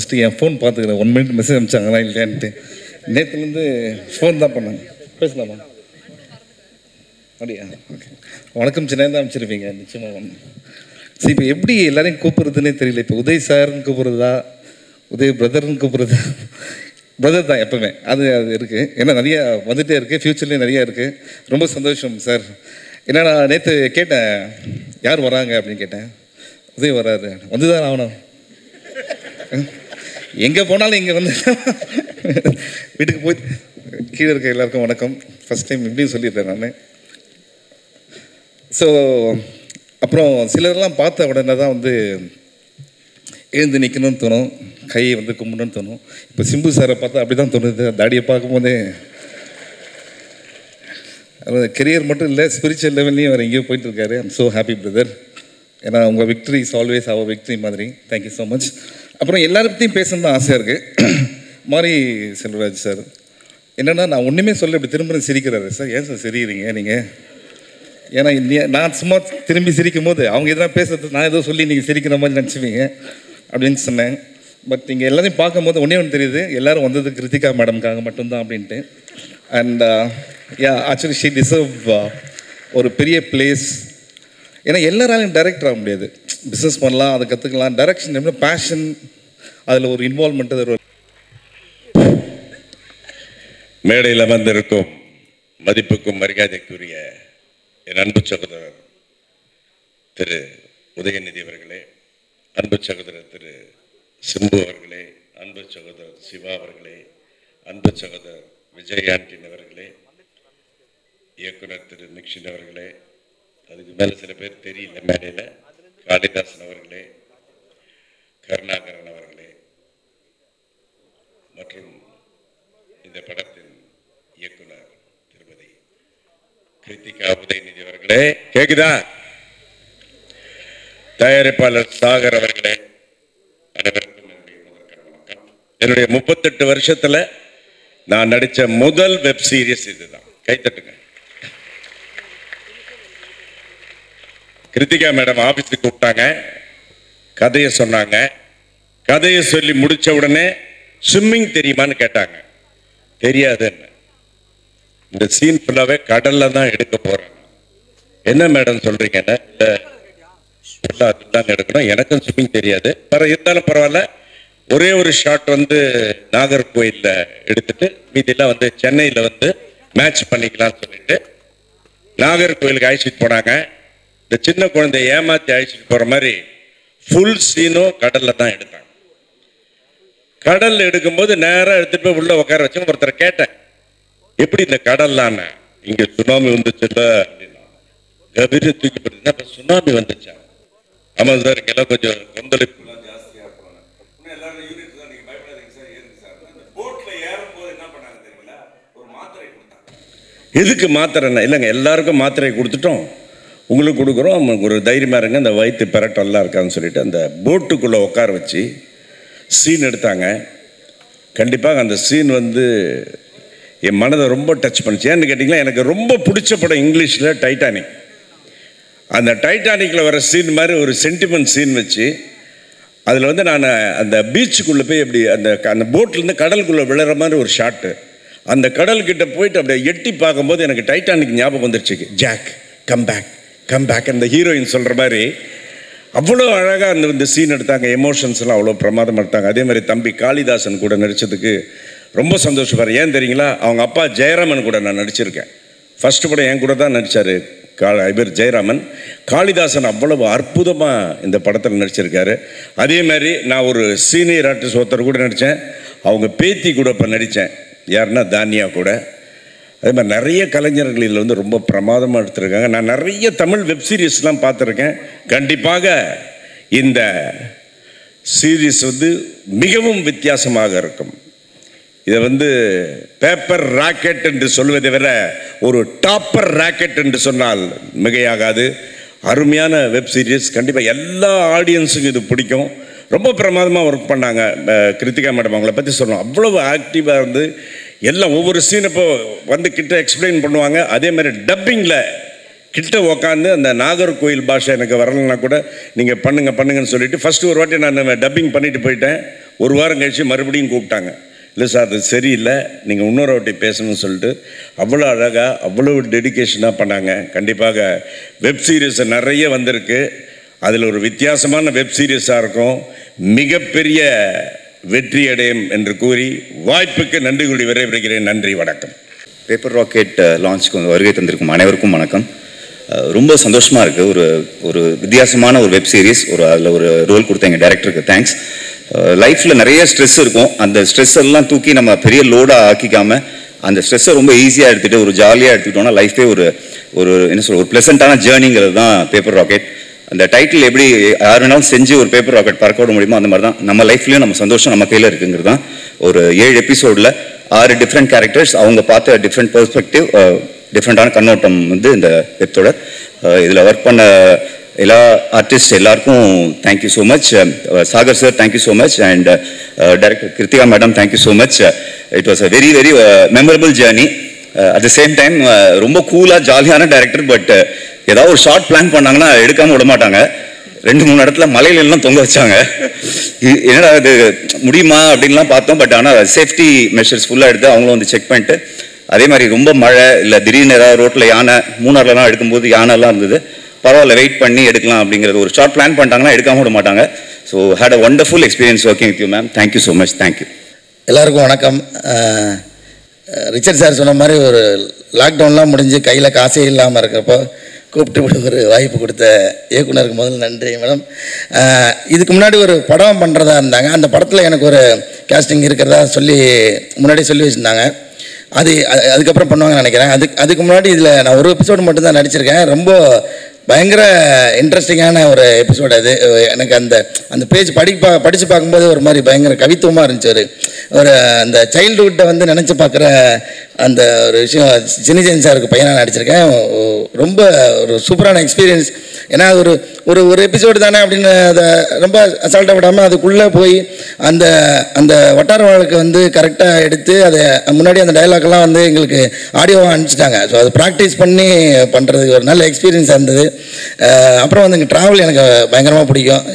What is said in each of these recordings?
first என் phone பார்த்துக்கிறேன் one minute message அனுப்பிச்சாங்களா இல்லையான்ட்டு நேற்றுலேருந்து ஃபோன் தான் பண்ணாங்க பேசலாமா அப்படியா ஓகே வணக்கம் சின்ன தான் அனுப்பிச்சிருப்பீங்க நிச்சயமாக ஒன்று சரி இப்போ எப்படி எல்லாரையும் கூப்பிட்றதுனே தெரியல இப்போ உதய் சார்னு கூப்பிட்றதா உதய் பிரதர்னு கூப்பிட்றதா பிரதர் தான் எப்பவுமே அது அது இருக்குது ஏன்னா நிறைய வந்துகிட்டே இருக்குது ஃப்யூச்சர்லேயும் நிறைய இருக்குது ரொம்ப சந்தோஷம் சார் ஏன்னா நான் நேற்று கேட்டேன் யார் வராங்க அப்படின்னு கேட்டேன் உதய் வராரு வந்து தான் ஆகணும் எங்கே போனாலும் இங்கே வந்து வீட்டுக்கு போய் கீழே இருக்க எல்லாருக்கும் வணக்கம் ஃபஸ்ட் டைம் இப்படியும் சொல்லிடுறேன் நான் ஸோ அப்புறம் சிலர்லாம் பார்த்த உடனே தான் வந்து எழுந்து நிற்கணும்னு தோணும் கையை வந்து கும்பிடணும்னு தோணும் இப்போ சிம்பு சாரை பார்த்தா அப்படி தான் தோணுது தாடியை பார்க்கும்போதே கெரியர் மட்டும் இல்லை ஸ்பிரிச்சுவல் லெவல்லையும் அவர் எங்கேயோ போயிட்டு இருக்காரு ஐம் ஸோ ஹாப்பி பிரதர் ஏன்னா உங்கள் victory is always our victory மாதிரி தேங்க்யூ ஸோ மச் அப்புறம் எல்லாரை பற்றியும் பேசணும்னு தான் ஆசையாக இருக்குது மாரி செல்வராஜ் சார் என்னென்னா நான் ஒன்றுமே சொல்ல இப்படி திரும்ப சிரிக்கிறாரு சார் ஏன் சார் சிரிக்கிறீங்க நீங்கள் ஏன்னா நீ- நான் சும்மா திரும்பி சிரிக்கும் போது அவங்க எதனா பேசுறது நான் ஏதோ சொல்லி நீங்கள் சிரிக்கிற மாதிரி நினச்சிவீங்க அப்படின்னு சொன்னேன் பட் இங்கே எல்லாரையும் பார்க்கும்போது ஒன்றே ஒன்று தெரியுது எல்லாரும் வந்தது கிருத்திகா மேடம்காக மட்டும்தான் அப்படின்ட்டு and ya actually she deserve ஒரு பெரிய பிளேஸ் ஏன்னா எல்லாராலையும் டைரக்டர் ஆக முடியாது பிஸ்னஸ் பண்ணலாம் அதை கற்றுக்கலாம் டைரக்ஷன் எப்படி பேஷன் அதில் ஒரு இன்வால்மெண்ட் அது ஒரு மேடையில் அமர்ந்திருக்கும் மதிப்புக்கும் மரியாதைக்குரிய என் அன்பு சகோதரர் திரு உதயநிதி அவர்களே அன்பு சகோதரர் திரு சிம்பு அவர்களே அன்பு சகோதரர் சிவா அவர்களே அன்பு சகோதரர் விஜய் ஆண்டின் அவர்களே இயக்குனர் திரு நிக்ஷின் அவர்களே அதுக்கு மேலே சில பேர் தெரியல மேடையில் காளிதாசன் அவர்களே கருணாகரன் அவர்களே மற்றும் இந்த படத்தின் இயக்குனர் திருமதி கிருத்திகா உதயநிதி அவர்களே கேக்குதா தயாரிப்பாளர் சாகர் அவர்களே அனைவருக்கும் என்னுடைய முதற்கண் வணக்கம் என்னுடைய முப்பத்தெட்டு வருஷத்துல நான் நடிச்ச முதல் வெப் சீரிஸ் இதுதான் கைத்தட்டுங்க கிருத்திகா மேடம் ஆபீஸுக்கு கூப்பிட்டாங்க கதையை சொன்னாங்க கதையை சொல்லி முடிச்ச உடனே ஸ்விம்மிங் தெரியுமான்னு கேட்டாங்க தெரியாதுன்னு இந்த சீன் ஃபுல்லாவே கடல்ல தான் எடுக்க போறேன் என்ன மேடம் சொல்றீங்கன்னா இல்ல ஃபுல்லா அதுதான் எடுக்கணும் எனக்கும் ஸ்விம்மிங் தெரியாது பர இருந்தாலும் பரவாயில்ல ஒரே ஒரு ஷாட் வந்து நாகர்கோயில்ல எடுத்துட்டு மீதியெல்லாம் வந்து சென்னையில வந்து மேட்ச் பண்ணிக்கலாம்னு சொல்லிட்டு நாகர்கோயிலுக்கு அழைச்சிட்டு போனாங்க இந்த சின்ன குழந்தைய ஏமாத்தி அழைச்சிட்டு போற மாதிரி ஃபுல் சீனும் கடல்ல தான் எடுத்தாங்க கடல்ல எடுக்கும்போது நேரா எடுத்துட்டு போய் உள்ள உட்கார வச்சு ஒருத்தரை கேட்டேன் எப்படி இந்த கடல்லான இங்க சுனாமி வந்துச்சுல்ல அப்படின்னா கபீர தூக்கி போட்டுன்னா அப்ப சுனாமி வந்துச்சா ஆமா சார் இங்கெல்லாம் கொஞ்சம் கொந்தளிப்பு ஜாஸ்தியா போனாங்க இன்னும் எல்லாரும் யூனிட் தான் நீங்க பயப்படாதீங்க சார் ஏறுங்க சார் அந்த போட்ல ஏறும் போது என்ன பண்ணாங்க தெரியுங்களா ஒரு மாத்திரை கொடுத்தாங்க எதுக்கு மாத்திரைன்னா இல்லைங்க எல்லாருக்கும் மாத்திரை கொடுத்துட்டோம் உங்களுக்கு கொடுக்குறோம் அவங்க ஒரு தைரியமா இருங்க அந்த வயிற்று பெரட்டெல்லாம் இருக்கான்னு சொல்லிட்டு அந்த போட்டுக்குள்ள உட்கார வச்சு சீன் எடுத்தாங்க கண்டிப்பாக அந்த சீன் வந்து என் மனதை ரொம்ப டச் பண்ணுச்சு ஏன்னு கேட்டிங்கன்னா எனக்கு ரொம்ப பிடிச்ச படம் இங்கிலீஷில் டைட்டானிக் அந்த டைட்டானிக்கில் வர சீன் மாதிரி ஒரு சென்டிமெண்ட் சீன் வச்சு அதில் வந்து நான் அந்த பீச்சுக்குள்ளே போய் அப்படி அந்த அந்த போட்லேருந்து கடலுக்குள்ளே விழுற மாதிரி ஒரு ஷாட்டு அந்த கடல்கிட்ட போயிட்டு அப்படியே எட்டி பார்க்கும்போது எனக்கு டைட்டானிக் ஞாபகம் வந்துருச்சு Jack come back come back அந்த ஹீரோயின் சொல்கிற மாதிரி அவ்வளோ அழகாக அந்த இந்த சீன் எடுத்தாங்க எமோஷன்ஸ் எல்லாம் அவ்வளோ பிரமாதம் எடுத்தாங்க அதே மாதிரி தம்பி காளிதாசன் கூட நடித்ததுக்கு ரொம்ப சந்தோஷப்படுறேன் ஏன் தெரியுங்களா அவங்க அப்பா ஜெயராமன் கூட நான் நடிச்சிருக்கேன் ஃபர்ஸ்ட் படம் என் கூட தான் நடித்தார் கா இவர் ஜெயராமன் காளிதாசன் அவ்வளவு அற்புதமாக இந்த படத்தில் நடிச்சிருக்காரு அதே மாதிரி நான் ஒரு சீனியர் ஆர்டிஸ்ட் ஒருத்தர் கூட நடித்தேன் அவங்க பேத்தி கூட இப்போ நடித்தேன் யாருன்னா தானியா கூட அதே மாதிரி நிறைய கலைஞர்கள் இதில் வந்து ரொம்ப பிரமாதமாக எடுத்திருக்காங்க நான் நிறைய தமிழ் வெப் சீரிஸ்லாம் பார்த்துருக்கேன் கண்டிப்பாக இந்த சீரிஸ் வந்து மிகவும் வித்தியாசமாக இருக்கும் இதை வந்து பேப்பர் ராக்கெட் என்று சொல்வதை விட ஒரு டாப்பர் ராக்கெட் என்று சொன்னால் மிகையாகாது அருமையான வெப் சீரிஸ் கண்டிப்பாக எல்லா ஆடியன்ஸுக்கும் இது பிடிக்கும் ரொம்ப பிரமாதமாக ஒர்க் பண்ணாங்க அஹ் கிருத்திகா மேடம் அவங்கள பற்றி சொல்லணும் அவ்வளவு ஆக்டிவாக இருந்து எல்லாம் ஒவ்வொரு சீனப்போ வந்து கிட்ட எக்ஸ்பிளைன் பண்ணுவாங்க அதே மாதிரி டப்பிங்கில் கிட்ட உக்காந்து அந்த நாகர்கோயில் பாஷை எனக்கு வரலைன்னா கூட நீங்கள் பண்ணுங்க பண்ணுங்கன்னு சொல்லிட்டு ஃபர்ஸ்ட் ஒரு வாட்டி நான் டப்பிங் பண்ணிட்டு போயிட்டேன் ஒரு வாரம் கழிச்சு மறுபடியும் கூப்பிட்டாங்க இல்லை சார் அது சரியில்லை நீங்கள் இன்னொரு வாட்டி பேசணும்னு சொல்லிட்டு அவ்வளோ அழகாக அவ்வளோ டெடிகேஷனாக பண்ணாங்க கண்டிப்பாக வெப் சீரிஸ் நிறைய வந்திருக்கு அதில் ஒரு வித்தியாசமான வெப் சீரிஸாக இருக்கும் மிகப்பெரிய வெற்றி அடையும் என்று கூறி வாய்ப்புக்கு நன்றி கூறி விரைவிடுகிறேன் நன்றி வணக்கம் பேப்பர் ராக்கெட் லான்ச்சுக்கு வந்து வருகை தந்திருக்கும் அனைவருக்கும் வணக்கம் அஹ் ரொம்ப சந்தோஷமாக இருக்குது ஒரு ஒரு வித்தியாசமான ஒரு வெப் சீரிஸ் ஒரு அதில் ஒரு ரோல் கொடுத்த எங்கள் டேரக்டருக்கு தேங்க்ஸ் லைஃப்பில் நிறைய ஸ்ட்ரெஸ் இருக்கும் அந்த ஸ்ட்ரெஸ் எல்லாம் தூக்கி நம்ம பெரிய லோடாக ஆக்கிக்காம அந்த ஸ்ட்ரெஸ்ஸை ரொம்ப ஈஸியாக எடுத்துகிட்டு ஒரு ஜாலியாக எடுத்துக்கிட்டோம்னா லைஃபே ஒரு ஒரு என்ன சொல்ற ஒரு ப்ளசண்ட்டான ஜேர்னிங்கிறது தான் பேப்பர் ராக்கெட் அந்த டைட்டில் எப்படி யார் வேணாலும் செஞ்சு ஒரு பேப்பர் ராக்கெட் பறக்க விட முடியுமோ அந்த மாதிரி தான் நம்ம லைஃப்லேயும் நம்ம சந்தோஷம் நம்ம கையில் இருக்குங்கிறது தான் ஒரு ஏழு எபிசோடில் ஆறு டிஃப்ரெண்ட் கேரக்டர்ஸ் அவங்க பார்த்த டிஃப்ரெண்ட் பெர்ஸ்பெக்டிவ் டிஃப்ரெண்ட்டான கண்ணோட்டம் வந்து இந்த வெப் தொடர் இதில் ஒர்க் பண்ண எல்லா ஆர்டிஸ்ட் எல்லாருக்கும் thank you so much Sagar sir thank you so much and director Kiruthika madam thank you so much it was a very very memorable journey at the same time ரொம்ப கூலாக ஜாலியான டைரக்டர் பட் ஏதாவது ஒரு ஷார்ட் பிளான் பண்ணாங்கன்னா எடுக்காம விட மாட்டாங்க ரெண்டு மூணு இடத்துல மலையில எல்லாம் தொங்க வச்சாங்க இ- என்னடா இது முடியுமா அப்படின்லாம் பார்த்தோம் பட் ஆனால் சேஃப்டி மெஷர்ஸ் ஃபுல்லாக எடுத்து அவங்களும் வந்து செக் பண்ணிட்டு அதே மாதிரி ரொம்ப மழை இல்லை திடீர்னு ஏதாவது ரோட்டில் யானை மூணார்லலாம் எடுக்கும்போது யானைலாம் இருந்தது பரவாயில்ல வெயிட் பண்ணி எடுக்கலாம் அப்படிங்கிறது ஒரு ஷார்ட் பிளான் பண்ணிட்டாங்கன்னா எடுக்காம விட மாட்டாங்க so had a wonderful experience working with you ma'am thank you so much thank you எல்லாருக்கும் வணக்கம் அஹ், ரிச்சர்ட் சார் சொன்ன மாதிரி ஒரு லாக்டவுன்லாம் முடிஞ்சு கையில் காசே இல்லாமல் இருக்கிறப்போ கூப்பிட்டு இப்படி ஒரு வாய்ப்பு கொடுத்த இயக்குனருக்கு முதல்ல நன்றி மேடம் அஹ், இதுக்கு முன்னாடி ஒரு படம் பண்ணுறதா இருந்தாங்க அந்த படத்தில் எனக்கு ஒரு கேஸ்டிங் இருக்கிறதா சொல்லி முன்னாடி சொல்லி வச்சுருந்தாங்க அது அது- அதுக்கப்புறம் பண்ணுவாங்கன்னு நினைக்கிறேன் அதுக்கு அதுக்கு முன்னாடி இதில் நான் ஒரு எபிசோடு மட்டும்தான் நடிச்சிருக்கேன் ரொம்ப பயங்கர இன்ட்ரெஸ்டிங்கான ஒரு எபிசோடு அது எனக்கு அந்த அந்த பேஜ் படிப்பா படித்து பார்க்கும்போது ஒரு மாதிரி பயங்கர கவித்துவமாக இருந்துச்சு ஒரு ஒரு அந்த சைல்டுஹுட்டை வந்து நினச்சி பார்க்குற அந்த ஒரு விஷயம் சின்னிஜென் சாருக்கு பையனாக நடிச்சிருக்கேன் ஓ- ரொம்ப ஒரு சூப்பரான எக்ஸ்பீரியன்ஸ் ஏன்னா அது ஒரு ஒரு ஒரு எபிசோடு தானே அப்படின்னு அதை ரொம்ப அசால்ட்டாக விடாமல் அதுக்குள்ளே போய் அந்த அந்த வட்டார வழக்கு வந்து கரெக்டாக எடுத்து அதை முன்னாடி அந்த டயலாக்லாம் வந்து எங்களுக்கு ஆடியோவாக அனுப்பிச்சிட்டாங்க ஸோ அது ப்ராக்டிஸ் பண்ணி பண்ணுறதுக்கு ஒரு நல்ல எக்ஸ்பீரியன்ஸாக இருந்தது அஹ் அப்புறம் வந்து இங்கே ட்ராவல் எனக்கு பயங்கரமாக பிடிக்கும்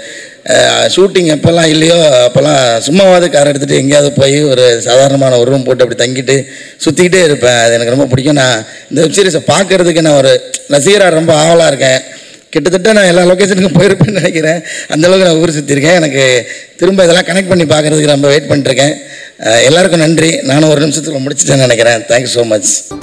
ஷூட்டிங் எப்போல்லாம் இல்லையோ அப்போல்லாம் சும்மாவாவது கார் எடுத்துகிட்டு எங்கேயாவது போய் ஒரு சாதாரணமான ஒரு ரூம் போட்டு அப்படி தங்கிட்டு சுற்றிக்கிட்டே இருப்பேன் அது எனக்கு ரொம்ப பிடிக்கும் நான் இந்த வெப் சீரிஸை பார்க்கறதுக்கு நான் ஒரு ரசிகராக ரொம்ப ஆவலாக இருக்கேன் கிட்டத்தட்ட நான் எல்லா லொக்கேஷனுக்கும் போயிருப்பேன்னு நினைக்கிறேன் அந்தளவுக்கு நான் ஊர் சுற்றிருக்கேன் எனக்கு திரும்ப இதெல்லாம் கனெக்ட் பண்ணி பார்க்குறதுக்கு ரொம்ப வெயிட் பண்ணிட்டுருக்கேன் அஹ் எல்லாருக்கும் நன்றி நானும் ஒரு நிமிஷத்தில் முடிச்சிட்டேன்னு நினைக்கிறேன் தேங்க்யூ ஸோ மச்